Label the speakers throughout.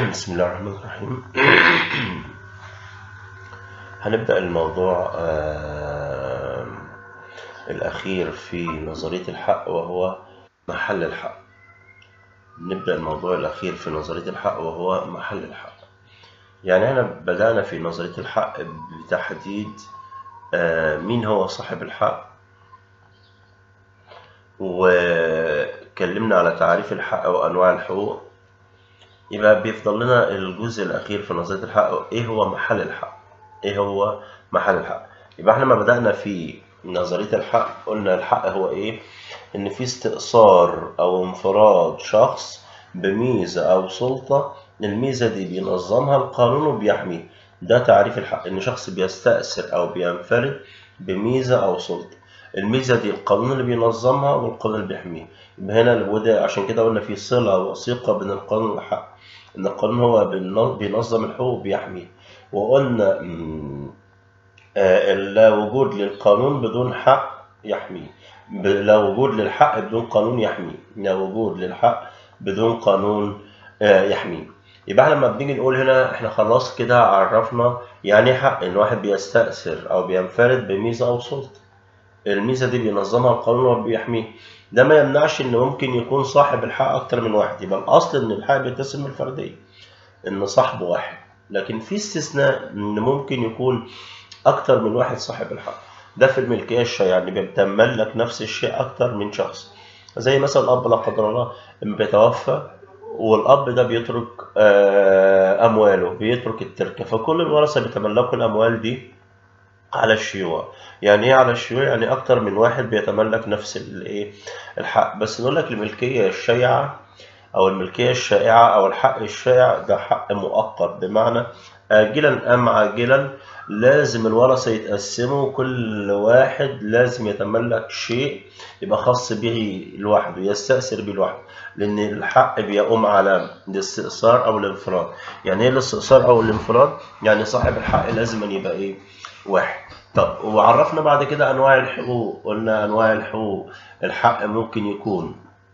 Speaker 1: بسم الله الرحمن الرحيم هنبدأ الموضوع آه، الأخير في نظرية الحق وهو محل الحق نبدأ الموضوع الأخير في نظرية الحق وهو محل الحق يعني احنا بدأنا في نظرية الحق بتحديد آه، مين هو صاحب الحق وكلمنا على تعريف الحق وأنواع الحقوق يبقى بيفضل لنا الجزء الأخير في نظرية الحق إيه هو محل الحق إيه هو محل الحق يبقى احنا ما بدأنا في نظرية الحق قلنا الحق هو إيه إن في استئثار أو انفراد شخص بميزة أو سلطة الميزة دي بينظمها القانون وبيحميه ده تعريف الحق إن شخص بيستأثر أو بينفرد بميزة أو سلطة الميزة دي القانون اللي بينظمها والقانون اللي بيحميه يبقى هنا وده عشان كده قلنا في صلة وثيقة بين القانون والحق إن القانون هو بينظم الحقوق وبيحميه وقلنا م، آه، لا وجود للقانون بدون حق يحميه ب- لا وجود للحق بدون قانون يحميه لا وجود للحق بدون قانون آه، يحميه يبقى احنا لما بنيجي نقول هنا احنا خلاص كده عرفنا يعني إيه حق ان واحد بيستأثر او بينفرد بميزة او سلطة الميزة دي بينظمها القانون وبيحميه ده ما يمنعش ان ممكن يكون صاحب الحق اكتر من واحد يبقى الاصل ان الحق بيتسم الفردية ان صاحبه واحد لكن في استثناء ان ممكن يكون اكتر من واحد صاحب الحق ده في الملكية الشيعية يعني بيتملك نفس الشيء اكتر من شخص زي مثلا الاب لا قدر الله لما بيتوفى والاب ده بيترك آه، امواله بيترك التركه فكل الورثه بيتملكوا الاموال دي على الشيوع يعني ايه على الشيوع يعني اكتر من واحد بيتملك نفس الايه الحق بس نقول لك الملكيه الشائعه او الملكيه الشائعه او الحق الشائع ده حق مؤقت بمعنى اجلا ام عاجلا لازم الورثه يتقسموا كل واحد لازم يتملك شيء يبقى خاص به لوحده يستأثر به لوحده لأن الحق بيقوم على الاستئثار أو الانفراد يعني إيه الاستئثار أو الانفراد؟ يعني صاحب الحق لازم أن يبقى إيه؟ واحد طب وعرفنا بعد كده أنواع الحقوق قلنا أنواع الحقوق الحق ممكن يكون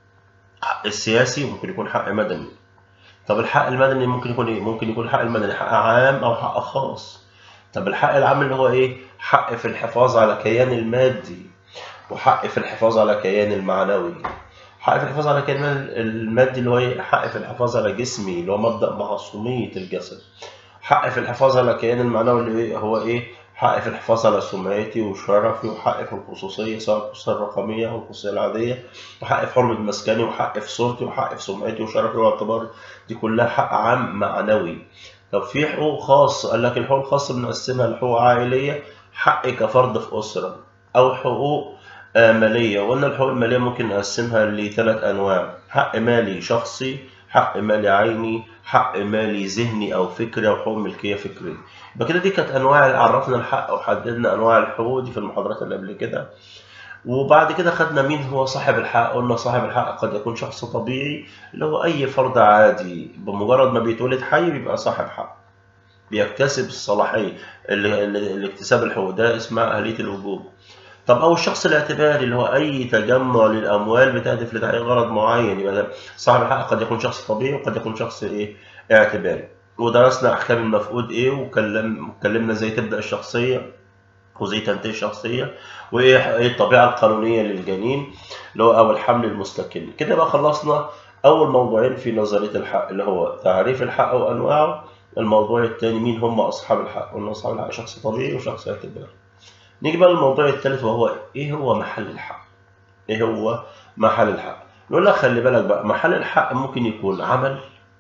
Speaker 1: حق السياسي ممكن يكون حق مدني طب الحق المدني ممكن يكون إيه؟ ممكن يكون الحق المدني حق عام أو حق خاص طب الحق العام اللي هو إيه؟ حق في الحفاظ على كيان المادي وحق في الحفاظ على كيان المعنوي حق في الحفاظ على كيان المادي اللي هو إيه؟ حق في الحفاظ على جسمي اللي هو مبدأ معصومية الجسد حق في الحفاظ على كيان المعنوي اللي هو ايه حق في الحفاظ على سمعتي وشرفي وحق في الخصوصية سواء الخصوصية الرقمية أو الخصوصية العادية وحق في حرمة مسكني وحق في صورتي وحق في سمعتي وشرفي واعتباري دي كلها حق عام معنوي طب في حقوق خاصة قال لك الحقوق الخاصة بنقسمها لحقوق عائلية حق كفرد في أسرة أو حقوق آه، مالية وقلنا الحقوق المالية ممكن نقسمها لثلاث أنواع حق مالي شخصي حق مالي عيني حق مالي ذهني أو فكري أو حقوق ملكية فكرية يبقى كده دي كانت أنواع عرفنا الحق وحددنا أنواع الحقوق دي في المحاضرات اللي قبل كده وبعد كده خدنا مين هو صاحب الحق قلنا صاحب الحق قد يكون شخص طبيعي اللي هو أي فرد عادي بمجرد ما بيتولد حي بيبقى صاحب حق بيكتسب الصلاحية اللي- اللي- الاكتساب الحقوق ده اسمها أهلية الوجوب طب او الشخص الاعتباري اللي هو اي تجمع للاموال بتهدف لتحقيق غرض معين يبقى ده صاحب الحق قد يكون شخص طبيعي وقد يكون شخص ايه اعتباري ودرسنا احكام المفقود ايه وكلم اتكلمنا ازاي تبدا الشخصيه وازاي تنتهي الشخصيه وايه إيه الطبيعه القانونيه للجنين اللي هو او الحمل المستقل كده بقى خلصنا اول موضوعين في نظريه الحق اللي هو تعريف الحق وانواعه الموضوع الثاني مين هم اصحاب الحق قلنا اصحاب الحق شخص طبيعي وشخص اعتباري نيجي بقى للموضوع الثالث وهو ايه هو محل الحق ايه هو محل الحق نقول لك خلي بالك بقى محل الحق ممكن يكون عمل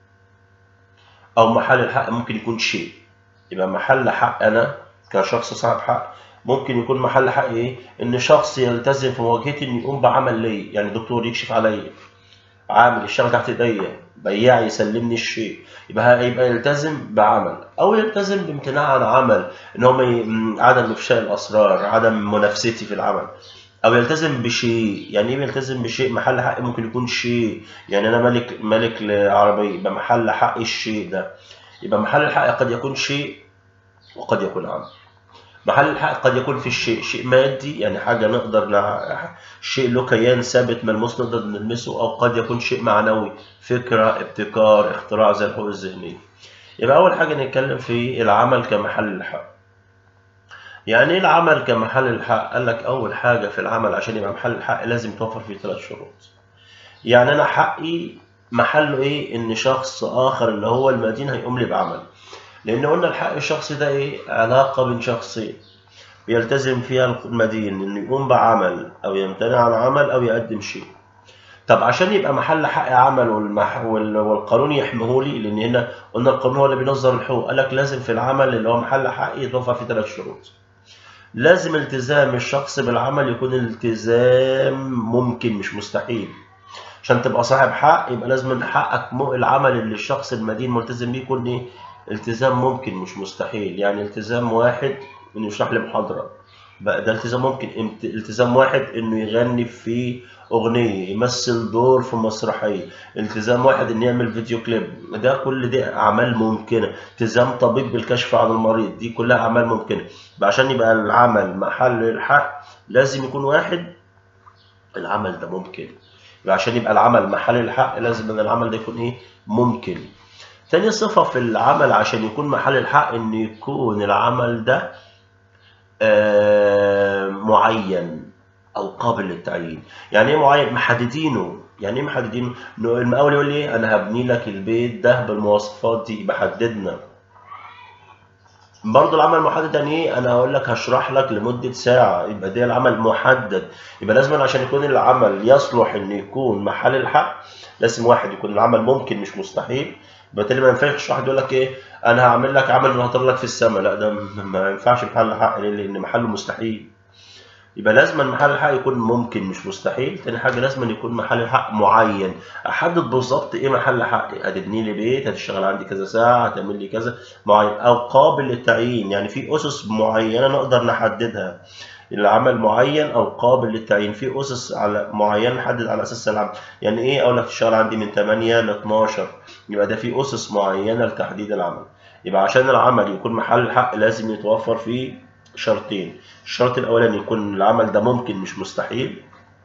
Speaker 1: او محل الحق ممكن يكون شيء يبقى محل حق انا كشخص صاحب حق ممكن يكون محل حق ايه ان شخص يلتزم في مواجهتي انه يقوم بعمل لي يعني دكتور يكشف عليا عامل يشتغل تحت ايديا بياع يسلمني الشيء يبقى يبقى يلتزم بعمل او يلتزم بامتناع عن عمل ان هو ما ي- م- عدم افشاء الاسرار عدم منافستي في العمل او يلتزم بشيء يعني ايه يلتزم بشيء محل حق ممكن يكون شيء يعني انا مالك مالك لعربيه يبقى محل حق الشيء ده يبقى محل الحق قد يكون شيء وقد يكون عمل محل الحق قد يكون في الشيء شيء مادي يعني حاجة نقدر نع... شيء له كيان ثابت ملموس نقدر نلمسه أو قد يكون شيء معنوي فكرة ابتكار اختراع زي الحقوق الذهنية يبقى أول حاجة نتكلم في العمل كمحل الحق يعني ايه العمل كمحل الحق؟ قال لك أول حاجة في العمل عشان يبقى محل الحق لازم توفر فيه ثلاث شروط. يعني أنا حقي محله إيه؟ إن شخص آخر اللي هو المدين هيقوم لي بعمل. لأن قلنا الحق الشخصي ده إيه؟ علاقة بين شخصين. بيلتزم فيها المدين إنه يقوم بعمل أو يمتنع عن عمل أو يقدم شيء. طب عشان يبقى محل حق عمل والمح... وال... والقانون يحميه لي لان هنا قلنا القانون هو اللي بينظم الحقوق قال لك لازم في العمل اللي هو محل حق يتوفر فيه ثلاث شروط لازم التزام الشخص بالعمل يكون التزام ممكن مش مستحيل عشان تبقى صاحب حق يبقى لازم حقك العمل اللي الشخص المدين ملتزم بيه يكون ايه التزام ممكن مش مستحيل يعني التزام واحد انه يشرح لي محاضره بقى ده التزام ممكن التزام واحد انه يغني في اغنيه يمثل دور في مسرحيه التزام واحد انه يعمل فيديو كليب ده كل دي اعمال ممكنه التزام طبيب بالكشف عن المريض دي كلها اعمال ممكنه عشان يبقى العمل محل الحق لازم يكون واحد العمل ده ممكن عشان يبقى العمل محل الحق لازم ان العمل ده يكون ايه ممكن تاني صفه في العمل عشان يكون محل الحق ان يكون العمل ده آه معين او قابل للتعيين يعني ايه معين محددينه يعني ايه محددينه انه المقاول يقول لي انا هبني لك البيت ده بالمواصفات دي يبقى حددنا برضه العمل محدد يعني ايه انا هقول لك هشرح لك لمده ساعه يبقى ده العمل محدد يبقى لازم عشان يكون العمل يصلح انه يكون محل الحق لازم واحد يكون العمل ممكن مش مستحيل بالتالي ما ينفعش واحد يقول لك ايه انا هعمل لك عمل وهطير لك في السماء لا ده ما ينفعش محل حق لان محله مستحيل يبقى لازم محل الحق يكون ممكن مش مستحيل تاني حاجه لازم يكون محل الحق معين احدد بالظبط ايه محل حقي هتبني لي بيت هتشتغل عندي كذا ساعه هتعمل لي كذا معين او قابل للتعيين يعني في اسس معينه نقدر نحددها العمل معين او قابل للتعيين في اسس على معينه نحدد على اساس العمل يعني ايه اقول لك تشتغل عندي من 8 ل 12 يبقى ده في اسس معينه لتحديد العمل يبقى عشان العمل يكون محل الحق لازم يتوفر فيه شرطين الشرط الاولاني يكون العمل ده ممكن مش مستحيل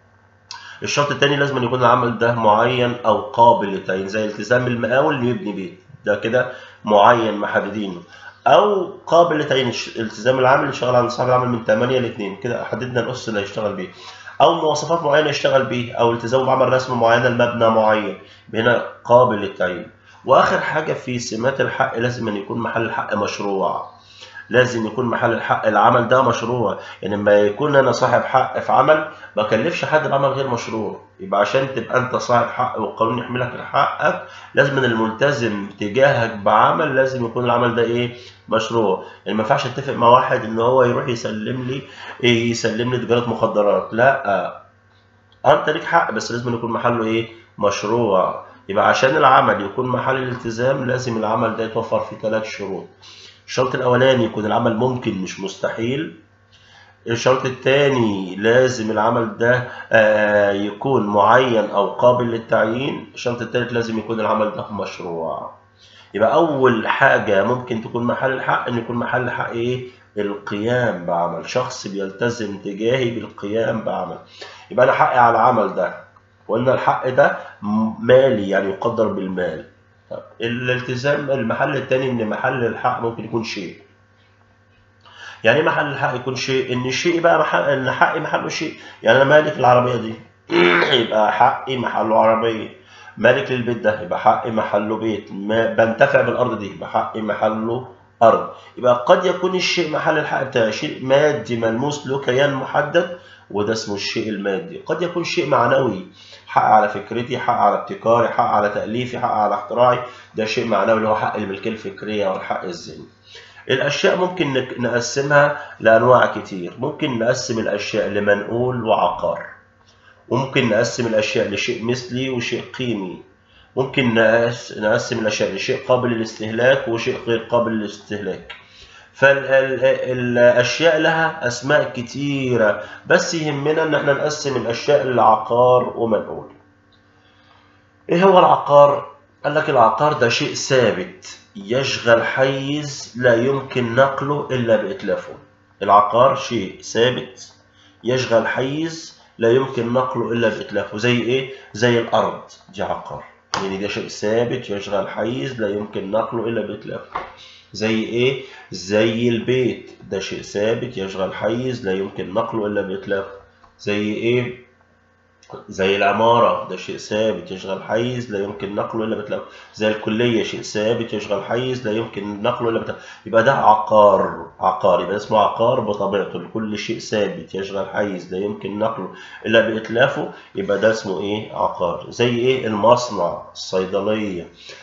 Speaker 1: الشرط الثاني لازم يكون العمل ده معين او قابل للتعيين زي التزام المقاول انه يبني بيت ده كده معين محددينه او قابل لتعيين التزام العامل اللي شغال عند صاحب العمل من 8 ل 2 كده حددنا الاسس اللي هيشتغل بيه او مواصفات معينه يشتغل بيه او التزامه بعمل رسم معينه لمبنى معين هنا قابل للتعيين واخر حاجه في سمات الحق لازم ان يكون محل الحق مشروع لازم يكون محل الحق العمل ده مشروع يعني لما يكون انا صاحب حق في عمل ما اكلفش حد بعمل غير مشروع يبقى عشان تبقى انت صاحب حق والقانون يحملك حقك لازم ان الملتزم تجاهك بعمل لازم يكون العمل ده ايه مشروع يعني ما ينفعش اتفق مع واحد ان هو يروح يسلم لي إيه يسلم لي تجاره مخدرات لا انت ليك حق بس لازم يكون محله ايه مشروع يبقى عشان العمل يكون محل الالتزام لازم العمل ده يتوفر فيه ثلاث شروط الشرط الأولاني يكون العمل ممكن مش مستحيل الشرط الثاني لازم العمل ده يكون معين أو قابل للتعيين الشرط الثالث لازم يكون العمل ده مشروع يبقى أول حاجة ممكن تكون محل الحق إن يكون محل الحق إيه؟ القيام بعمل شخص بيلتزم تجاهي بالقيام بعمل يبقى أنا حقي على العمل ده وإن الحق ده مالي يعني يقدر بالمال طب الالتزام المحل الثاني ان محل الحق ممكن يكون شيء يعني ايه محل الحق يكون شيء ان الشيء بقى محل ان حقي محله شيء يعني انا مالك العربيه دي يبقى حقي محله عربيه مالك للبيت ده يبقى حقي محله بيت ما بنتفع بالارض دي يبقى حقي محله ارض يبقى قد يكون الشيء محل الحق بتاعي شيء مادي ملموس له كيان محدد وده اسمه الشيء المادي قد يكون شيء معنوي حق على فكرتي حق على ابتكاري حق على تأليفي حق على اختراعي ده شيء معنوي اللي هو حق الملكية الفكرية والحق الذهني الأشياء ممكن نقسمها لأنواع كتير ممكن نقسم الأشياء لمنقول وعقار وممكن نقسم الأشياء لشيء مثلي وشيء قيمي ممكن نقسم الأشياء لشيء قابل للاستهلاك وشيء غير قابل للاستهلاك فالاشياء لها اسماء كتيره بس يهمنا ان احنا نقسم الاشياء لعقار ومنقول ايه هو العقار قال لك العقار ده شيء ثابت يشغل حيز لا يمكن نقله الا باتلافه العقار شيء ثابت يشغل حيز لا يمكن نقله إلا بإتلافه زي إيه؟ زي الأرض دي عقار يعني ده شيء ثابت يشغل حيز لا يمكن نقله إلا بإتلافه زي إيه؟ زي البيت ده شيء ثابت يشغل حيز لا يمكن نقله إلا بإتلافه زي إيه؟ زي العمارة ده شيء ثابت يشغل حيز لا يمكن نقله إلا بتلاقيه زي الكلية شيء ثابت يشغل حيز لا يمكن نقله إلا بتلاقيه يبقى ده عقار عقار يبقى اسمه عقار بطبيعته كل شيء ثابت يشغل حيز لا يمكن نقله إلا بإتلافه يبقى ده اسمه إيه عقار زي إيه المصنع الصيدلية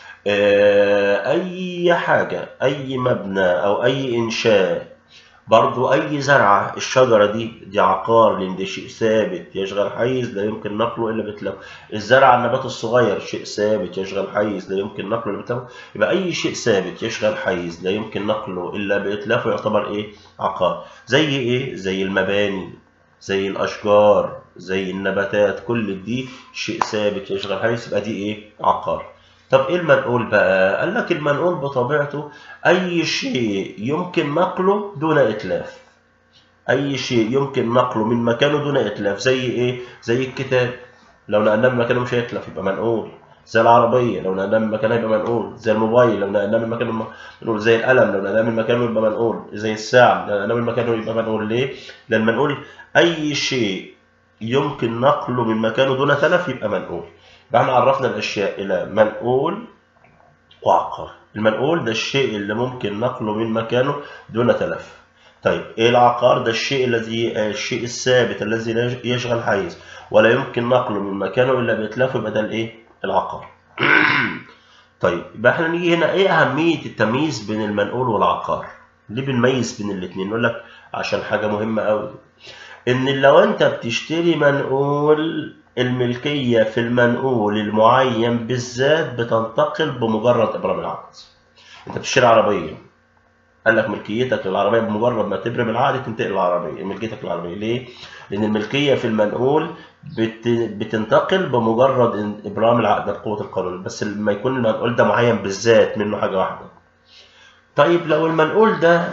Speaker 1: آه أي حاجة أي مبنى أو أي إنشاء برضو أي زرعة الشجرة دي دي عقار لأن ده شيء ثابت يشغل حيز لا يمكن نقله إلا بتلافه الزرعة النبات الصغير شيء ثابت يشغل حيز لا يمكن نقله إلا بتلافه يبقى أي شيء ثابت يشغل حيز لا يمكن نقله إلا بإتلافه يعتبر إيه عقار زي إيه زي المباني زي الأشجار زي النباتات كل دي شيء ثابت يشغل حيز يبقى دي إيه عقار طب ايه المنقول بقى؟ قال لك المنقول بطبيعته اي شيء يمكن نقله دون اتلاف. اي شيء يمكن نقله من مكانه دون اتلاف زي ايه؟ زي الكتاب لو نقلناه من مكانه مش هيتلف يبقى منقول. زي العربية لو نقلناه من مكانها يبقى منقول، زي الموبايل لو نقلناه من مكانه منقول، زي القلم لو نقلناه من مكانه يبقى منقول، زي الساعة لو نقلناه من مكانه يبقى منقول، ليه؟ لأن المنقول أي شيء يمكن نقله من مكانه دون تلف يبقى منقول. يبقى احنا عرفنا الاشياء الى منقول وعقار المنقول ده الشيء اللي ممكن نقله من مكانه دون تلف طيب ايه العقار ده الشيء الذي الشيء الثابت الذي يشغل حيز ولا يمكن نقله من مكانه الا باتلافه يبقى ده الايه العقار طيب يبقى احنا نيجي هنا ايه اهميه التمييز بين المنقول والعقار ليه بنميز بين الاثنين نقول لك عشان حاجه مهمه قوي ان لو انت بتشتري منقول الملكية في المنقول المعين بالذات بتنتقل بمجرد إبرام العقد. أنت بتشتري عربية قال لك ملكيتك للعربية بمجرد ما تبرم العقد تنتقل العربية ملكيتك للعربية ليه؟ لأن الملكية في المنقول بت... بتنتقل بمجرد إبرام العقد بقوة القانون بس لما يكون المنقول ده معين بالذات منه حاجة واحدة. طيب لو المنقول ده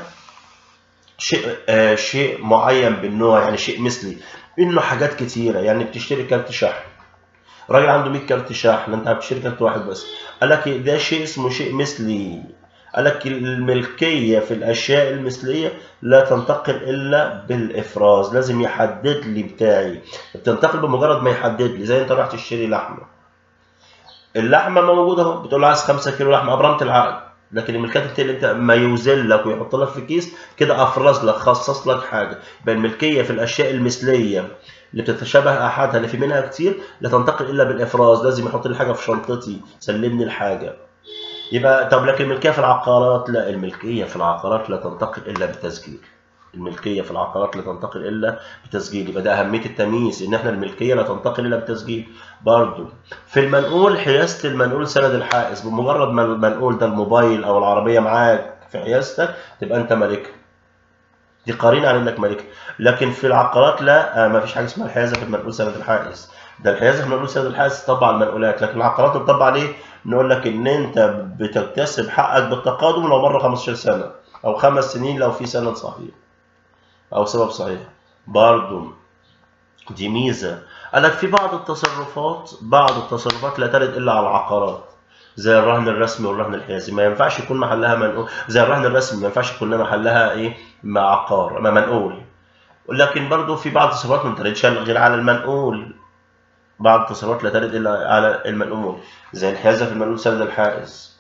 Speaker 1: شيء آه شيء معين بالنوع يعني شيء مثلي منه حاجات كتيره يعني بتشتري كارت شحن راجل عنده 100 كارت شحن انت بتشتري كارت واحد بس قال لك ده شيء اسمه شيء مثلي قال لك الملكيه في الاشياء المثليه لا تنتقل الا بالافراز لازم يحدد لي بتاعي بتنتقل بمجرد ما يحدد لي زي انت رايح تشتري لحمه اللحمه موجوده اهو بتقول له عايز 5 كيلو لحمه ابرمت العقد لكن الملكيات التانية انت ما يوزن لك ويحط لك في كيس كده افرز لك خصص لك حاجه يبقى الملكيه في الاشياء المثليه اللي بتتشابه احدها اللي في منها كتير لا تنتقل الا بالافراز لازم يحط لي حاجه في شنطتي سلمني الحاجه يبقى طب لكن الملكيه في العقارات لا الملكيه في العقارات لا تنتقل الا بالتسجيل الملكيه في العقارات لا تنتقل الا بتسجيل يبقى ده اهميه التمييز ان احنا الملكيه لا تنتقل الا بالتسجيل برضه في المنقول حيازه المنقول سند الحائز بمجرد ما المنقول ده الموبايل او العربيه معاك في حيازتك تبقى انت مالكها دي قرينه على انك مالكها لكن في العقارات لا ما فيش حاجه اسمها الحيازه في المنقول سند الحائز ده الحيازه في المنقول سند الحائز تطبق على المنقولات لكن العقارات تطبق عليه نقول لك ان انت بتكتسب حقك بالتقادم لو مر 15 سنه او خمس سنين لو في سند صحيح او سبب صحيح برضه دي ميزه قال لك في بعض التصرفات بعض التصرفات لا ترد الا على العقارات زي الرهن الرسمي والرهن الحيازي ما ينفعش يكون محلها منقول زي الرهن الرسمي ما ينفعش يكون محلها ايه مع عقار ما منقول لكن برضه في بعض التصرفات ما تردش غير على المنقول بعض التصرفات لا ترد الا على المنقول زي الحيازه في المنقول سند الحائز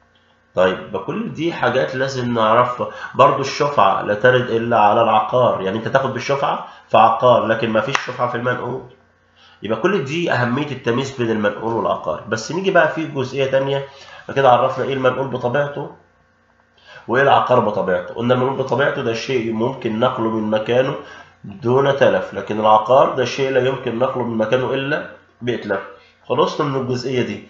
Speaker 1: طيب كل دي حاجات لازم نعرفها برضو الشفعة لا ترد إلا على العقار يعني أنت تاخد بالشفعة في عقار لكن ما فيش شفعة في المنقول يبقى كل دي أهمية التمييز بين المنقول والعقار بس نيجي بقى في جزئية تانية كده عرفنا إيه المنقول بطبيعته وإيه العقار بطبيعته قلنا المنقول بطبيعته ده شيء ممكن نقله من مكانه دون تلف لكن العقار ده شيء لا يمكن نقله من مكانه إلا بإتلاف خلصنا من الجزئية دي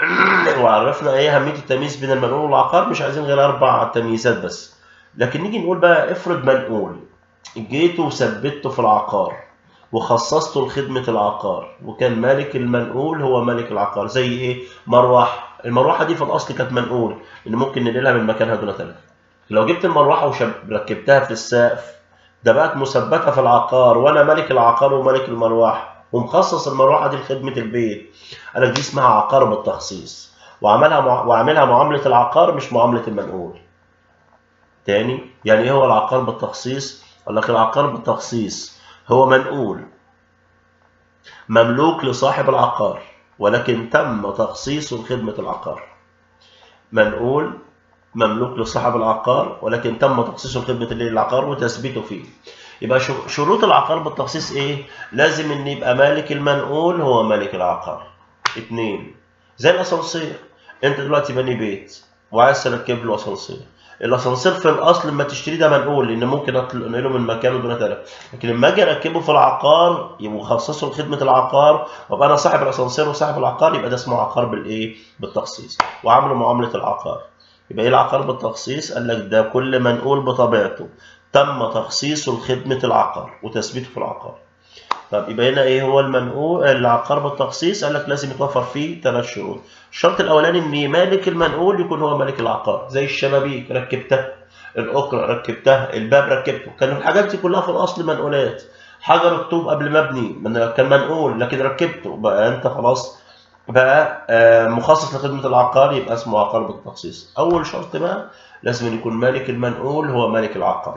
Speaker 1: وعرفنا ايه اهميه التمييز بين المنقول والعقار مش عايزين غير اربع تمييزات بس لكن نيجي نقول بقى افرض منقول جيته وثبته في العقار وخصصته لخدمه العقار وكان مالك المنقول هو مالك العقار زي ايه مروحه المروحه دي في الاصل كانت منقول ان ممكن ننقلها من مكانها دون تلف لو جبت المروحه وركبتها في السقف ده بقت مثبته في العقار وانا ملك العقار وملك المروحه ومخصص المروحه دي لخدمه البيت قال لك دي اسمها عقار بالتخصيص وعملها مع... وعاملها معامله العقار مش معامله المنقول تاني يعني ايه هو العقار بالتخصيص قال لك العقار بالتخصيص هو منقول مملوك لصاحب العقار ولكن تم تخصيصه لخدمة العقار منقول مملوك لصاحب العقار ولكن تم تخصيصه لخدمة العقار وتثبيته فيه يبقى شروط العقار بالتخصيص ايه لازم ان يبقى مالك المنقول هو مالك العقار اتنين زي الاسانسير انت دلوقتي بني بيت وعايز تركب له اسانسير الاسانسير في الاصل لما تشتريه ده منقول لان ممكن انقله من مكانه دون تلف لكن لما اجي اركبه في العقار يبقى مخصصه لخدمه العقار وابقى انا صاحب الاسانسير وصاحب العقار يبقى ده اسمه عقار بالايه بالتخصيص وعامله معامله العقار يبقى ايه العقار بالتخصيص قال لك ده كل منقول بطبيعته تم تخصيصه لخدمه العقار وتثبيته في العقار طب يبقى هنا ايه هو المنقول العقار بالتخصيص قال لك لازم يتوفر فيه ثلاث شروط الشرط الاولاني ان مالك المنقول يكون هو مالك العقار زي الشبابيك ركبتها الاكرة ركبتها الباب ركبته كان الحاجات دي كلها في الاصل منقولات حجر الطوب قبل ما ابني كان منقول لكن ركبته بقى انت خلاص بقى مخصص لخدمة العقار يبقى اسمه عقار بالتخصيص اول شرط بقى لازم أن يكون مالك المنقول هو مالك العقار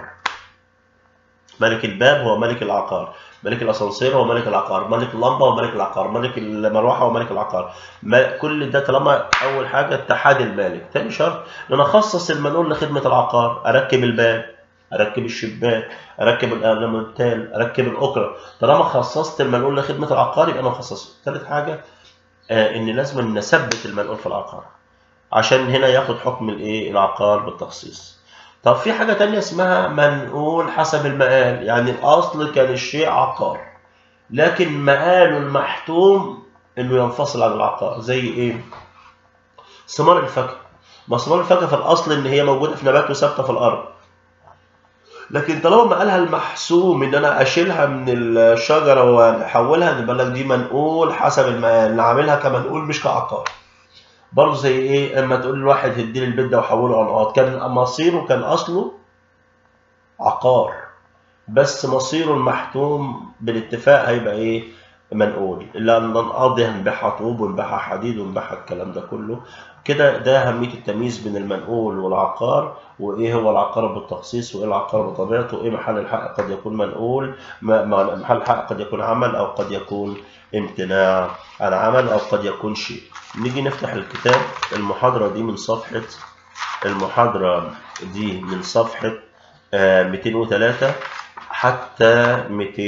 Speaker 1: مالك الباب هو مالك العقار ملك الاسانسير هو ملك العقار ملك اللمبه هو ملك العقار ملك المروحه هو ملك العقار كل ده طالما اول حاجه اتحاد المالك ثاني شرط ان انا اخصص المنقول لخدمه العقار اركب الباب اركب الشباك اركب الالمنتال اركب الاكره طالما خصصت المنقول لخدمه العقار يبقى انا مخصصه ثالث حاجه آه ان لازم نثبت المنقول في العقار عشان هنا ياخد حكم الايه العقار بالتخصيص طب في حاجة تانية اسمها منقول حسب المقال يعني الأصل كان الشيء عقار لكن مقاله المحتوم إنه ينفصل عن العقار زي إيه؟ ثمار الفاكهة ما ثمار الفاكهة في الأصل إن هي موجودة في نبات وثابتة في الأرض لكن طالما مقالها المحسوم إن أنا أشيلها من الشجرة وأحولها يبقى لك دي منقول حسب المقال نعملها كمنقول مش كعقار برضه زي ايه اما تقول لواحد هدي لي البيت ده وحوله انقاض كان مصيره كان اصله عقار بس مصيره المحتوم بالاتفاق هيبقى ايه منقول الا ان الانقاض هنبيعها طوب ونبيعها حديد ونبيعها الكلام ده كله كده ده اهميه التمييز بين المنقول والعقار وايه هو العقار بالتخصيص وايه العقار بطبيعته وايه محل الحق قد يكون منقول محل الحق قد يكون عمل او قد يكون امتناع عن عمل او قد يكون شيء نيجي نفتح الكتاب المحاضرة دي من صفحة المحاضرة دي من صفحة 203 حتى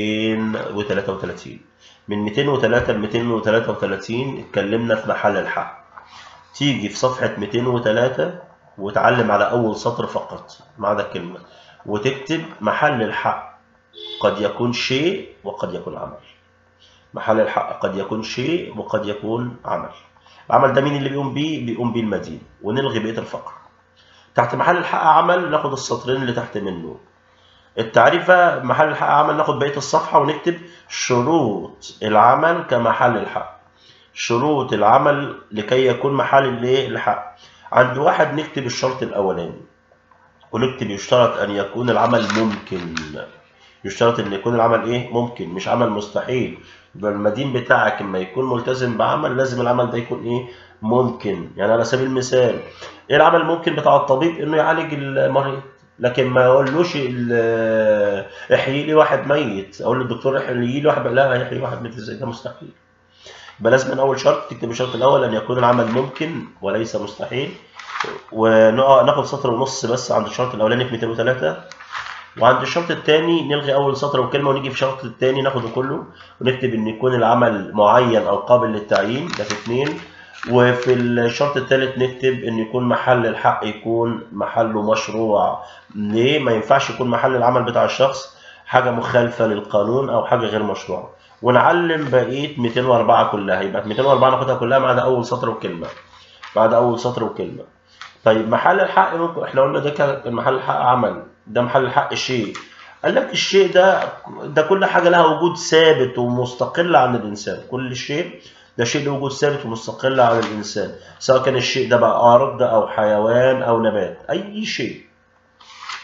Speaker 1: 233 من 203 ل 233 اتكلمنا في محل الحق تيجي في صفحة 203 وتعلم على أول سطر فقط ما عدا كلمة وتكتب محل الحق قد يكون شيء وقد يكون عمل محل الحق قد يكون شيء وقد يكون عمل العمل ده مين اللي بيقوم بيه؟ بيقوم بيه المدين ونلغي بقية الفقرة تحت محل الحق عمل ناخد السطرين اللي تحت منه التعريفة محل الحق عمل ناخد بقية الصفحة ونكتب شروط العمل كمحل الحق شروط العمل لكي يكون محل الايه الحق عند واحد نكتب الشرط الأولاني ونكتب يشترط أن يكون العمل ممكن يشترط أن يكون العمل إيه ممكن مش عمل مستحيل يبقى المدين بتاعك لما يكون ملتزم بعمل لازم العمل ده يكون ايه ممكن يعني على سبيل المثال ايه العمل الممكن بتاع الطبيب انه يعالج المريض لكن ما اقولوش احيي لي واحد ميت اقول للدكتور احيي لي واحد لا هيحيي واحد ميت ازاي ده مستحيل يبقى لازم من اول شرط تكتب الشرط الاول ان يكون العمل ممكن وليس مستحيل وناخد سطر ونص بس عند الشرط الاولاني في 203 وعند الشرط الثاني نلغي اول سطر وكلمه ونيجي في الشرط الثاني ناخده كله ونكتب ان يكون العمل معين او قابل للتعيين ده في اثنين وفي الشرط الثالث نكتب ان يكون محل الحق يكون محله مشروع ليه ما ينفعش يكون محل العمل بتاع الشخص حاجه مخالفه للقانون او حاجه غير مشروعه ونعلم بقيه 204 كلها يبقى 204 ناخدها كلها ما عدا اول سطر وكلمه ما عدا اول سطر وكلمه طيب محل الحق ممكن احنا قلنا ده كان محل الحق عمل ده محل الحق شيء قال لك الشيء ده ده كل حاجه لها وجود ثابت ومستقل عن الانسان كل شيء ده شيء له وجود ثابت ومستقل عن الانسان سواء كان الشيء ده بقى ارض او حيوان او نبات اي شيء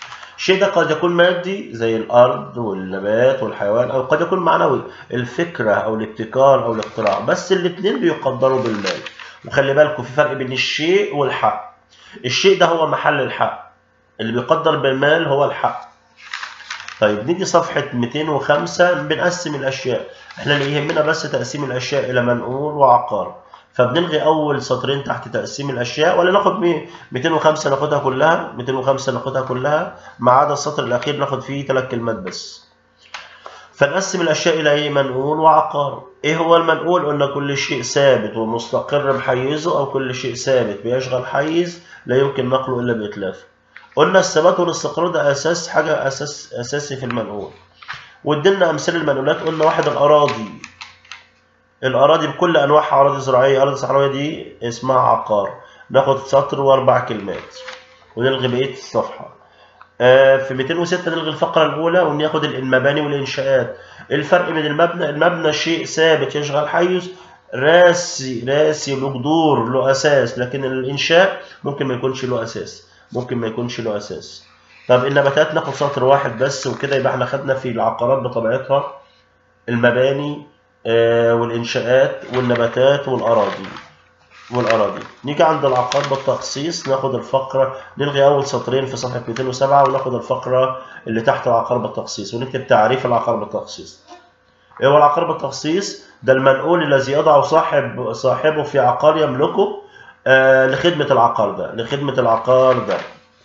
Speaker 1: الشيء ده قد يكون مادي زي الارض والنبات والحيوان او قد يكون معنوي الفكره او الابتكار او الاختراع بس الاثنين بيقدروا بالمال وخلي بالكم في فرق بين الشيء والحق الشيء ده هو محل الحق اللي بيقدر بالمال هو الحق طيب نيجي صفحة 205 بنقسم الأشياء احنا اللي يهمنا بس تقسيم الأشياء إلى منقول وعقار فبنلغي أول سطرين تحت تقسيم الأشياء ولا ناخد 205 ناخدها كلها 205 ناخدها كلها ما عدا السطر الأخير ناخد فيه ثلاث كلمات بس فنقسم الأشياء إلى إيه منقول وعقار إيه هو المنقول قلنا كل شيء ثابت ومستقر بحيزه أو كل شيء ثابت بيشغل حيز لا يمكن نقله إلا بإتلافه قلنا الثبات والاستقرار ده اساس حاجه اساس اساسي في المنقول وادينا امثله المنقولات قلنا واحد الاراضي الاراضي بكل انواعها اراضي زراعيه اراضي صحراويه دي اسمها عقار ناخد سطر واربع كلمات ونلغي بقيه الصفحه آه في 206 نلغي الفقره الاولى وناخد المباني والانشاءات الفرق بين المبنى المبنى شيء ثابت يشغل حيز راسي راسي له جذور له اساس لكن الانشاء ممكن ما يكونش له اساس ممكن ما يكونش له اساس طب النباتات ناخد سطر واحد بس وكده يبقى احنا خدنا في العقارات بطبيعتها المباني آه والانشاءات والنباتات والاراضي والاراضي نيجي عند العقار بالتخصيص ناخد الفقره نلغي اول سطرين في صفحه 207 وناخد الفقره اللي تحت العقار بالتخصيص ونكتب تعريف العقار بالتخصيص ايه هو العقار بالتخصيص ده المنقول الذي يضع صاحب صاحبه في عقار يملكه آه لخدمة العقار ده لخدمة العقار ده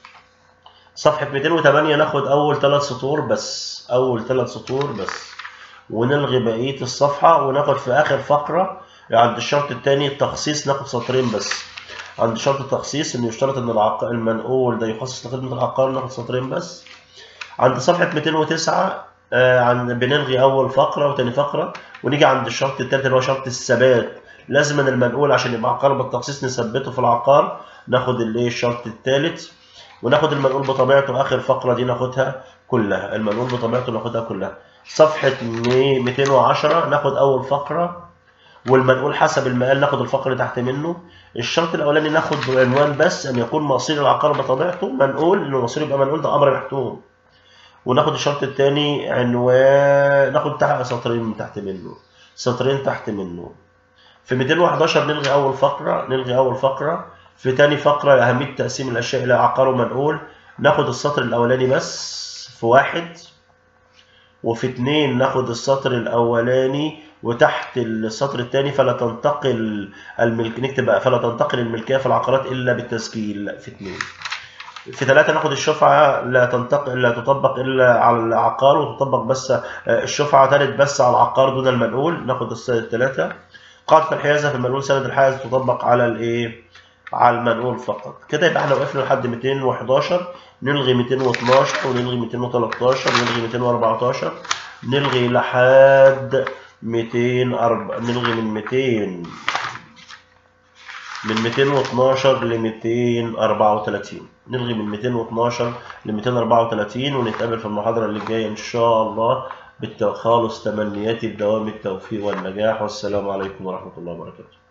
Speaker 1: صفحة 208 ناخد أول ثلاث سطور بس أول ثلاث سطور بس ونلغي بقية الصفحة وناخد في آخر فقرة عند الشرط الثاني التخصيص ناخد سطرين بس عند شرط التخصيص إنه يشترط إن العق... المنقول ده يخصص لخدمة العقار ناخد سطرين بس عند صفحة 209 آه عن بنلغي أول فقرة وتاني فقرة ونيجي عند الشرط الثالث اللي هو شرط الثبات لازم المنقول عشان يبقى عقار بالتخصيص نثبته في العقار ناخد الايه الشرط الثالث وناخد المنقول بطبيعته اخر فقره دي ناخدها كلها المنقول بطبيعته ناخدها كلها صفحه 210 ناخد اول فقره والمنقول حسب المقال ناخد الفقره اللي تحت منه الشرط الاولاني ناخد عنوان بس ان يكون مصير العقار بطبيعته منقول انه مصير يبقى منقول ده امر محتوم وناخد الشرط الثاني عنوان ناخد تحت سطرين من تحت منه سطرين تحت منه في 211 نلغي أول فقرة نلغي أول فقرة في تاني فقرة أهمية تقسيم الأشياء إلى عقار ومنقول ناخد السطر الأولاني بس في واحد وفي اتنين ناخد السطر الأولاني وتحت السطر الثاني فلا تنتقل الملك نكتب بقى فلا تنتقل الملكية في العقارات إلا بالتسجيل في اتنين في ثلاثة ناخد الشفعة لا تنتقل لا تطبق إلا على العقار وتطبق بس الشفعة ترد بس على العقار دون المنقول ناخد الثلاثة قاعدة الحيازة في المنقول سند الحائز تطبق على الايه؟ على المنقول فقط. كده يبقى احنا وقفنا لحد 211 نلغي 212 ونلغي 213 ونلغي 214 نلغي لحد 204 نلغي من 200 من 212 ل 234 نلغي من 212 ل 234 ونتقابل في المحاضرة اللي جاية إن شاء الله بالتخالص تمنياتي بدوام التوفيق والنجاح والسلام عليكم ورحمة الله وبركاته